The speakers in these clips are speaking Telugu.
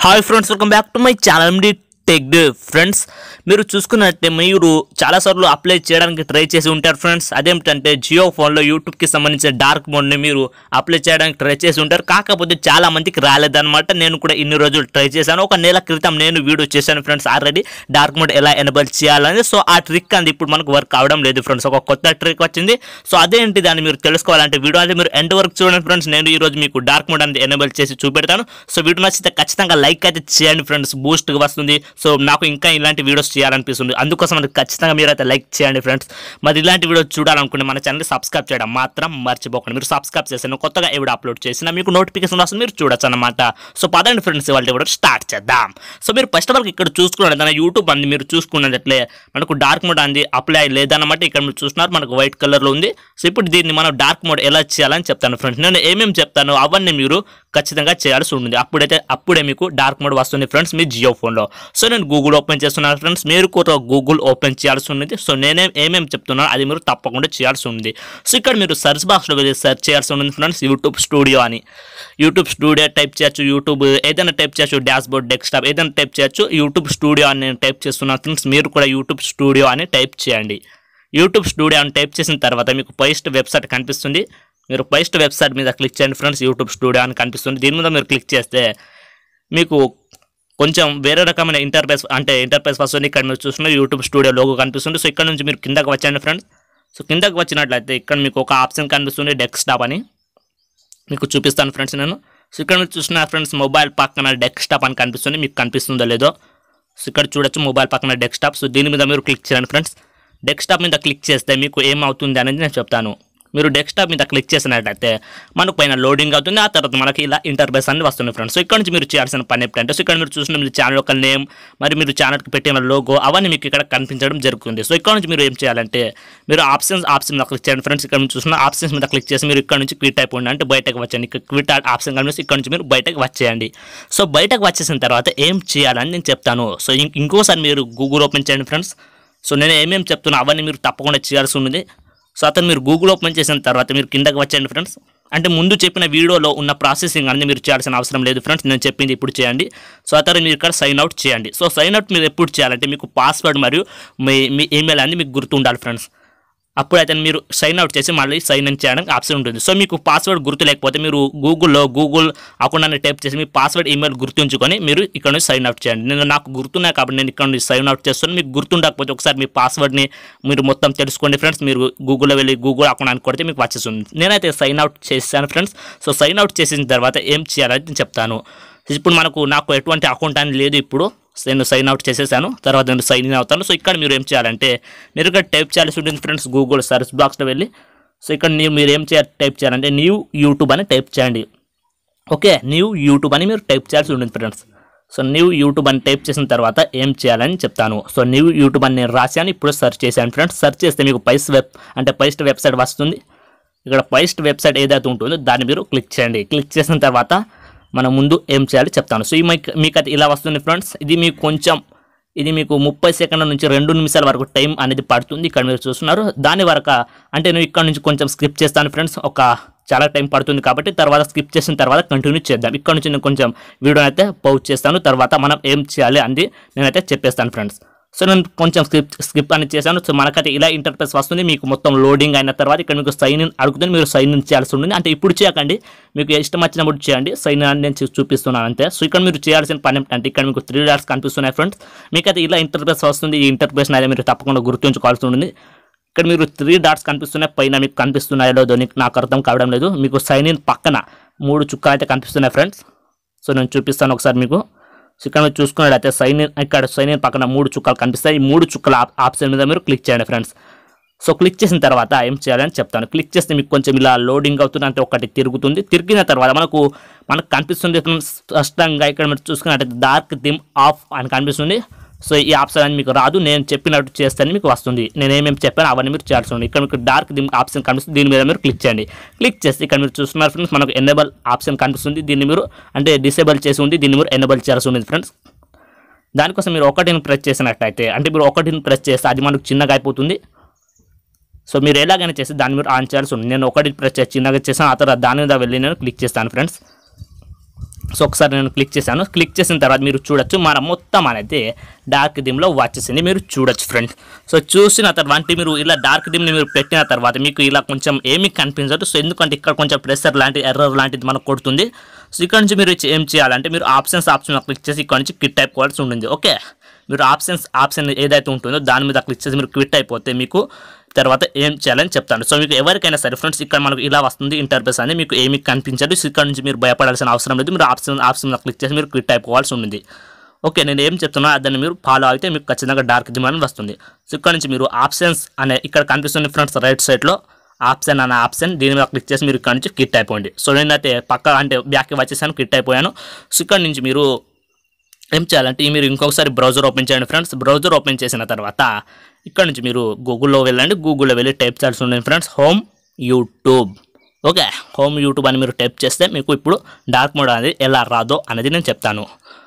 hi friends welcome back to my channel D tech day friends మీరు చూసుకున్నట్టే మీరు చాలాసార్లు అప్లై చేయడానికి ట్రై చేసి ఉంటారు ఫ్రెండ్స్ అదేమిటంటే జియో ఫోన్లో యూట్యూబ్కి సంబంధించిన డార్క్ మోడ్ని మీరు అప్లై చేయడానికి ట్రై చేసి ఉంటారు కాకపోతే చాలా మందికి రాలేదన్నమాట నేను కూడా ఇన్ని రోజులు ట్రై చేశాను ఒక నెల క్రితం నేను వీడియో చేశాను ఫ్రెండ్స్ ఆల్రెడీ డార్క్ మోడ్ ఎలా ఎనబుల్ చేయాలని సో ఆ ట్రిక్ అంది ఇప్పుడు మనకు వర్క్ అవడం లేదు ఫ్రెండ్స్ ఒక కొత్త ట్రిక్ వచ్చింది సో అదేంటి దాన్ని మీరు తెలుసుకోవాలంటే వీడియో అంటే మీరు ఎండ్ వరకు చూడండి ఫ్రెండ్స్ నేను ఈ రోజు మీకు డార్క్ మోడ్ అనేది ఎనేబుల్ చేసి చూపెడతాను సో వీడియో నచ్చితే ఖచ్చితంగా లైక్ అయితే చేయండి ఫ్రెండ్స్ బూస్ట్ వస్తుంది సో నాకు ఇంకా ఇలాంటి వీడియోస్ చేయాలనిపిస్తుంది అందుకోసం అది ఖచ్చితంగా మీరు అయితే లైక్ చేయండి ఫ్రెండ్స్ మరి ఇలాంటి వీడియో చూడాలనుకుంటే మన ఛానల్ సబ్స్క్రైబ్ చేయడం మాత్రం మర్చిపోకండి మీరు సబ్స్క్రైబ్ చేసిన కొత్తగా ఏ వీడియో అప్లోడ్ చేసినా మీకు నోటిఫికేషన్ వస్తుంది మీరు చూడొచ్చు అనమాట సో పదండి ఫ్రెండ్స్ ఇవాళ వీడియో స్టార్ట్ చేద్దాం సో మీరు ఫస్ట్ ఆఫ్ ఆల్ ఇక్కడ చూసుకున్నట్టు తన యూట్యూబ్ అంది మీరు చూసుకున్నట్లే మనకు డార్క్ మోడ్ అంది అప్లై లేదన్నమాట ఇక్కడ మీరు చూస్తున్నారు మనకు వైట్ కలర్లో ఉంది సో ఇప్పుడు దీన్ని మనం డార్క్ మోడ్ ఎలా చేయాలని చెప్తాను ఫ్రెండ్స్ నేను ఏమేమి చెప్తాను అవన్నీ మీరు ఖచ్చితంగా చేయాల్సి ఉంటుంది అప్పుడైతే అప్పుడే మీకు డార్క్ మోడ్ వస్తుంది ఫ్రెండ్స్ మీ జియో ఫోన్లో సో నేను గూగుల్ ఓపెన్ చేస్తున్నాను ఫ్రెండ్స్ మీరు కూడా గూగుల్ ఓపెన్ చేయాల్సి ఉంది సో నేనే ఏమేమి చెప్తున్నాను అది మీరు తప్పకుండా చేయాల్సి ఉంది సో ఇక్కడ మీరు సెర్చ్ బాక్స్లో వెళ్ళి సెర్చ్ చేయాల్సి ఉంటుంది ఫ్రెండ్స్ యూట్యూబ్ స్టూడియో అని యూట్యూబ్ స్టూడియో టైప్ చేయొచ్చు యూట్యూబ్ ఏదైనా టైప్ చేయొచ్చు డాష్ బోర్డ్ డెస్క్టాప్ ఏదైనా టైప్ చేయొచ్చు యూట్యూబ్ స్టూడియో అని నేను టైప్ చేస్తున్నాను ఫ్రెండ్స్ మీరు కూడా యూట్యూబ్ స్టూడియో అని టైప్ చేయండి యూట్యూబ్ స్టూడియో అని టైప్ చేసిన తర్వాత మీకు ఫస్ట్ వెబ్సైట్ కనిపిస్తుంది మీరు ఫస్ట్ వెబ్సైట్ మీద క్లిక్ చేయండి ఫ్రెండ్స్ యూట్యూబ్ స్టూడియో అని కనిపిస్తుంది దీని మీద మీరు క్లిక్ చేస్తే మీకు కొంచెం వేరే రకమైన ఇంటర్ఫేస్ అంటే ఇంటర్ఫేస్ వస్తుంది ఇక్కడ మీరు చూస్తున్న యూట్యూబ్ స్టూడియో లోగో కనిపిస్తుంది సో ఇక్కడ నుంచి మీరు కిందకి వచ్చండి ఫ్రెండ్స్ సో కిందకి వచ్చినట్లయితే ఇక్కడ మీకు ఒక ఆప్షన్ కనిపిస్తుంది డెస్క్టాప్ అని మీకు చూపిస్తాను ఫ్రెండ్స్ నేను సో ఇక్కడ మీరు చూసిన ఫ్రెండ్స్ మొబైల్ పక్కన డెస్క్టాప్ అని కనిపిస్తుంది మీకు కనిపిస్తుందో లేదో సో ఇక్కడ చూడొచ్చు మొబైల్ పక్కన డెస్క్టాప్ సో దీని మీద మీరు క్లిక్ చేయండి ఫ్రెండ్స్ డెస్క్టాప్ మీద క్లిక్ చేస్తే మీకు ఏమవుతుంది అనేది నేను చెప్తాను మీరు డెస్క్టాప్ మీద క్లిక్ చేసినట్లయితే మనకు పైన లోడింగ్ అవుతుంది ఆ తర్వాత మనకి ఇలా ఇంటర్ఫేస్ అన్ని వస్తుంది ఫ్రెండ్స్ సో ఇక్కడ నుంచి మీరు చేయాల్సిన పని ఏంటంటే సో ఇక్కడ మీరు చూసిన మీ ఛానల్ యొక్క నేమ్ మరి మీరు ఛానల్కి పెట్టిన లోగో అవన్నీ మీకు ఇక్కడ కనిపించడం జరుగుతుంది సో ఇక్కడ నుంచి మీరు ఏం చేయాలంటే మీరు ఆప్షన్స్ ఆప్షన్ మీద క్లిక్ చేయండి ఫ్రెండ్స్ ఇక్కడ మీరు చూసిన ఆప్షన్స్ మీద క్లిక్ చేసి మీరు ఇక్కడ నుంచి క్విట్ అయిపోండి అంటే బయటకు వచ్చండి ఇక్కడ క్విట్ ఆప్షన్ కనిపిస్తే ఇక్కడ నుంచి మీరు బయటకు వచ్చేయండి సో బయటకు వచ్చేసిన తర్వాత ఏం చేయాలని నేను చెప్తాను సో ఇం- ఇంకోసారి మీరు గూగుల్ ఓపెన్ చేయండి ఫ్రెండ్స్ సో నేను ఏమేమి చెప్తున్నా అవన్నీ మీరు తప్పకుండా చేయాల్సి ఉంది సో అతను మీరు గూగుల్ ఓపెన్ చేసిన తర్వాత మీరు కిందకి వచ్చండి ఫ్రెండ్స్ అంటే ముందు చెప్పిన వీడియోలో ఉన్న ప్రాసెసింగ్ అనేది మీరు చేయాల్సిన అవసరం లేదు ఫ్రెండ్స్ నేను చెప్పింది ఇప్పుడు చేయండి సో ఆ తర్వాత మీరు ఇక్కడ సైన్ అవుట్ చేయండి సో సైన్ అవుట్ మీరు ఎప్పుడు చేయాలంటే మీకు పాస్వర్డ్ మరియు మీ మీ ఈమెయిల్ అనేది మీకు గుర్తుండాలి ఫ్రెండ్స్ అప్పుడైతే మీరు సైన్ అవుట్ చేసి మళ్ళీ సైన్ ఇన్ చేయడానికి ఆప్షన్ ఉంటుంది సో మీకు పాస్వర్డ్ గుర్తు లేకపోతే మీరు గూగుల్లో గూగుల్ అకౌంట్ అని టైప్ చేసి మీ పాస్వర్డ్ ఈమెయిల్ గుర్తుంచుకొని మీరు ఇక్కడ నుంచి సైన్ అవుట్ చేయండి నేను నాకు గుర్తున్నాయి కాబట్టి నేను ఇక్కడ నుంచి సైన్ అవుట్ చేస్తాను మీకు గుర్తుండకపోతే ఒకసారి మీ పాస్వర్డ్ని మీరు మొత్తం తెలుసుకోండి ఫ్రెండ్స్ మీరు గూగుల్లో వెళ్ళి గూగుల్ అకౌంట్ అని కొడితే మీకు వచ్చేస్తుంది నేనైతే సైన్ అవుట్ చేశాను ఫ్రెండ్స్ సో సైన్ అవుట్ చేసిన తర్వాత ఏం చేయాలని నేను చెప్తాను ఇప్పుడు మనకు నాకు ఎటువంటి అకౌంట్ అని లేదు ఇప్పుడు నేను సైన్ అవుట్ చేసేసాను తర్వాత నేను సైన్ ఇన్ అవుతాను సో ఇక్కడ మీరు ఏం చేయాలంటే మీరు ఇక్కడ టైప్ చేయాల్సి ఉంటుంది ఫ్రెండ్స్ గూగుల్ సర్చ్ బాక్స్లో వెళ్ళి సో ఇక్కడ ನೀವು మీరు ఏం చేయాలి టైప్ చేయాలంటే న్యూ యూట్యూబ్ అని టైప్ చేయండి ఓకే న్యూ యూట్యూబ్ అని మీరు టైప్ చేయాల్సి ఉంటుంది ఫ్రెండ్స్ సో న్యూ యూట్యూబ్ అని టైప్ చేసిన తర్వాత ఏం చేయాలని చెప్తాను సో న్యూ యూట్యూబ్ అని నేను రాశాను ఇప్పుడు సెర్చ్ చేశాను ఫ్రెండ్స్ సెర్చ్ చేస్తే మీకు పైస్ వెబ్ అంటే పైస్ట్ వెబ్సైట్ వస్తుంది ఇక్కడ ఫస్ట్ వెబ్సైట్ ఏదైతే ఉంటుందో దాన్ని మీరు క్లిక్ చేయండి క్లిక్ చేసిన తర్వాత మనం ముందు ఏం చేయాలి చెప్తాను సో ఈ మీకు మీకు అది ఇలా వస్తుంది ఫ్రెండ్స్ ఇది మీకు కొంచెం ఇది మీకు ముప్పై సెకండ్ల నుంచి రెండు నిమిషాల వరకు టైం అనేది పడుతుంది ఇక్కడ మీరు చూస్తున్నారు దాని వరకు అంటే నేను ఇక్కడ నుంచి కొంచెం స్కిప్ చేస్తాను ఫ్రెండ్స్ ఒక చాలా టైం పడుతుంది కాబట్టి తర్వాత స్కిప్ చేసిన తర్వాత కంటిన్యూ చేద్దాం ఇక్కడ నుంచి నేను కొంచెం వీడియో అయితే పౌచ్ చేస్తాను తర్వాత మనం ఏం చేయాలి అంది నేనైతే చెప్పేస్తాను ఫ్రెండ్స్ సో నేను కొంచెం స్కిప్ స్కిప్ అని చేశాను సో మనకైతే ఇలా ఇంటర్ఫేస్ వస్తుంది మీకు మొత్తం లోడింగ్ అయిన తర్వాత ఇక్కడ మీకు సైన్ ఇన్ అడుగుతుంది మీరు సైన్ ఇన్ చేయాల్సి ఉంటుంది అంటే ఇప్పుడు చేయకండి మీకు ఇష్టం వచ్చినప్పుడు చేయండి సైన్ ఇన్ అని నేను చూ- చూపిస్తున్నాను అంతే సో ఇక్కడ మీరు చేయాల్సిన పని ఏంటంటే ఇక్కడ మీకు త్రీ డాట్స్ కనిపిస్తున్నాయి ఫ్రెండ్స్ మీకైతే ఇలా ఇంటర్ఫేస్ వస్తుంది ఈ ఇంటర్ఫేస్ అయితే మీరు తప్పకుండా గుర్తుంచుకోవాల్సి ఉంటుంది ఇక్కడ మీరు త్రీ డాట్స్ కనిపిస్తున్నాయి పైన మీకు కనిపిస్తున్నాయో లేదో నీకు నాకు అర్థం కావడం లేదు మీకు సైన్ ఇన్ పక్కన మూడు చుక్కలు అయితే కనిపిస్తున్నాయి ఫ్రెండ్స్ సో నేను చూపిస్తాను ఒకసారి మీకు సో ఇక్కడ మీరు చూసుకున్నట్లయితే సైన్ ఇన్ ఇక్కడ సైన్ ఇన్ పక్కన మూడు చుక్కలు కనిపిస్తాయి ఈ మూడు చుక్కల ఆప్- ఆప్షన్ మీద మీరు క్లిక్ చేయండి ఫ్రెండ్స్ సో క్లిక్ చేసిన తర్వాత ఏం చేయాలని చెప్తాను క్లిక్ చేస్తే మీకు కొంచెం ఇలా లోడింగ్ అవుతుంది అంటే ఒకటి తిరుగుతుంది తిరిగిన తర్వాత మనకు మనకు కనిపిస్తుంది స్పష్టంగా ఇక్కడ మీరు చూసుకున్నట్టయితే డార్క్ దిమ్ ఆఫ్ అని కనిపిస్తుంది సో ఈ ఆప్షన్ అని మీకు రాదు నేను చెప్పినట్టు చేస్తే మీకు వస్తుంది నేను ఏమేమి చెప్పాను అవన్నీ మీరు చేయాల్సి ఉంది ఇక్కడ మీకు డార్క్ దిమ్ ఆప్షన్ కనిపిస్తుంది దీని మీద మీరు క్లిక్ చేయండి క్లిక్ చేస్తే ఇక్కడ మీరు చూస్తున్నారు ఫ్రెండ్స్ మనకు ఎనేబుల్ ఆప్షన్ కనిపిస్తుంది దీన్ని మీరు అంటే డిసేబుల్ చేసి ఉంది దీన్ని మీరు ఎనేబుల్ చేయాల్సి ఉంది ఫ్రెండ్స్ దానికోసం మీరు ఒకటిని ప్రెస్ చేసినట్టయితే అంటే మీరు ఒకటిని ప్రెస్ చేస్తే అది మనకు చిన్నగా అయిపోతుంది సో మీరు ఎలాగైనా చేసి దాన్ని మీరు ఆన్ చేయాల్సి ఉంది నేను ఒకటి ప్రెస్ చేసి చిన్నగా చేసాను ఆ తర్వాత దాని మీద వెళ్ళి నేను క్లిక్ చేస్తాను ఫ్రెండ్స్ సో ఒకసారి నేను క్లిక్ చేశాను క్లిక్ చేసిన తర్వాత మీరు చూడొచ్చు మన మొత్తం అనేది డార్క్ థీమ్లో వచ్చేసింది మీరు చూడొచ్చు ఫ్రెండ్స్ సో చూసిన తర్వాత మీరు ఇలా డార్క్ థీమ్ని మీరు పెట్టిన తర్వాత మీకు ఇలా కొంచెం ఏమీ కనిపించదు సో ఎందుకంటే ఇక్కడ కొంచెం ప్రెషర్ లాంటి ఎర్రర్ లాంటిది మనకు కొడుతుంది సో ఇక్కడ నుంచి మీరు ఏం చేయాలంటే మీరు ఆప్షన్స్ ఆప్షన్ క్లిక్ చేసి ఇక్కడ నుంచి క్విట్ అయిపోవాల్సి ఉంటుంది ఓకే మీరు ఆప్షన్స్ ఆప్షన్ ఏదైతే ఉంటుందో దాని మీద క్లిక్ చేసి మీరు క్విట్ అయిపోతే మీకు తర్వాత ఏం చేయాలని చెప్తాను సో మీకు ఎవరికైనా సరే ఫ్రెండ్స్ ఇక్కడ మనకు ఇలా వస్తుంది ఇంటర్ఫేస్ అని మీకు ఏమీ కనిపించదు సో ఇక్కడ నుంచి మీరు భయపడాల్సిన అవసరం లేదు మీరు ఆప్షన్ ఆప్షన్ మీద క్లిక్ చేసి మీరు క్విట్ అయిపోవాల్సి ఉంటుంది ఓకే నేను ఏం చెప్తున్నా దాన్ని మీరు ఫాలో అయితే మీకు ఖచ్చితంగా డార్క్ దిమ్ అని వస్తుంది సో ఇక్కడ నుంచి మీరు ఆప్షన్స్ అనే ఇక్కడ కనిపిస్తుంది ఫ్రెండ్స్ రైట్ సైడ్లో ఆప్షన్ అనే ఆప్షన్ దీని మీద క్లిక్ చేసి మీరు ఇక్కడ నుంచి కిట్ అయిపోండి సో నేనైతే పక్క అంటే బ్యాక్కి వచ్చేసాను కిట్ అయిపోయాను సో ఇక్కడ నుంచి మీరు ఏం చేయాలంటే మీరు ఇంకొకసారి బ్రౌజర్ ఓపెన్ చేయండి ఫ్రెండ్స్ బ్రౌజర్ ఓపెన్ చేసిన తర్వాత ఇక్కడ నుంచి మీరు గూగుల్లో వెళ్ళండి గూగుల్లో వెళ్ళి టైప్ చేయాల్సి ఉంటుంది friends home YouTube okay home YouTube అని మీరు టైప్ చేస్తే మీకు ఇప్పుడు డార్క్ మోడ్ అనేది ఎలా రాదో అనేది నేను చెప్తాను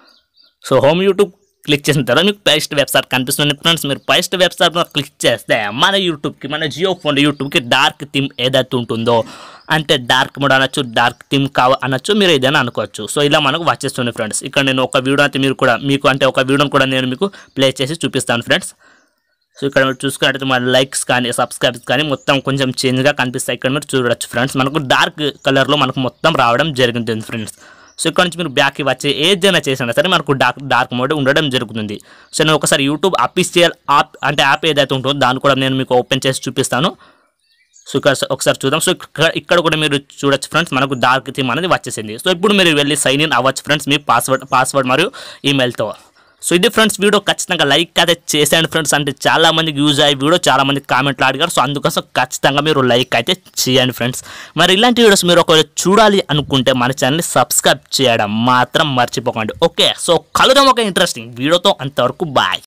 సో హోమ్ యూట్యూబ్ క్లిక్ చేసిన తర్వాత మీకు పేస్ట్ వెబ్సైట్ కనిపిస్తుంది ఫ్రెండ్స్ మీరు పేస్ట్ వెబ్సైట్ మీద క్లిక్ చేస్తే మన యూట్యూబ్కి మన జియో ఫోన్ యూట్యూబ్కి డార్క్ థీమ్ ఏదైతే ఉంటుందో అంటే డార్క్ మోడ్ అనొచ్చు డార్క్ థీమ్ కావ అనొచ్చు మీరు ఏదైనా అనుకోవచ్చు సో ఇలా మనకు వచ్చేస్తుంది ఫ్రెండ్స్ ఇక్కడ నేను ఒక వీడియో అయితే మీరు కూడా మీకు అంటే ఒక వీడియోని కూడా నేను మీకు ప్లే చేసి చూపిస్తాను ఫ్రెండ్స్ సో ఇక్కడ మీరు చూసుకున్నట్టయితే మన లైక్స్ కానీ సబ్స్క్రైబ్స్ కానీ మొత్తం కొంచెం చేంజ్గా కనిపిస్తాయి ఇక్కడ మీరు చూడొచ్చు ఫ్రెండ్స్ మనకు డార్క్ కలర్లో మనకు మొత్తం రావడం జరుగుతుంది ఫ్రెండ్స్ సో ఇక్కడ నుంచి మీరు బ్యాక్కి వచ్చి ఏదైనా చేసినా సరే మనకు డార్క్ డార్క్ మోడ్ ఉండడం జరుగుతుంది సో నేను ఒకసారి యూట్యూబ్ అఫీషియల్ యాప్ అంటే యాప్ ఏదైతే ఉంటుందో దాన్ని కూడా నేను మీకు ఓపెన్ చేసి చూపిస్తాను సో ఇక్కడ ఒకసారి చూద్దాం సో ఇక్కడ ఇక్కడ కూడా మీరు చూడొచ్చు ఫ్రెండ్స్ మనకు డార్క్ థీమ్ అనేది వచ్చేసింది సో ఇప్పుడు మీరు వెళ్ళి సైన్ ఇన్ అవ్వచ్చు ఫ్రెండ్స్ మీ పాస్వర్డ్ పాస్వర్డ్ మరియు ఈమెయిల్తో సో ఇది ఫ్రెండ్స్ వీడియో ఖచ్చితంగా లైక్ అయితే చేసేయండి ఫ్రెండ్స్ అంటే చాలా మందికి యూజ్ అయ్యే వీడియో చాలా మంది కామెంట్లు అడిగారు సో అందుకోసం ఖచ్చితంగా మీరు లైక్ అయితే చేయండి ఫ్రెండ్స్ మరి ఇలాంటి వీడియోస్ మీరు ఒకవేళ చూడాలి అనుకుంటే మన ఛానల్ని సబ్స్క్రైబ్ చేయడం మాత్రం మర్చిపోకండి ఓకే సో కలుదాం ఒక ఇంట్రెస్టింగ్ వీడియోతో అంతవరకు బాయ్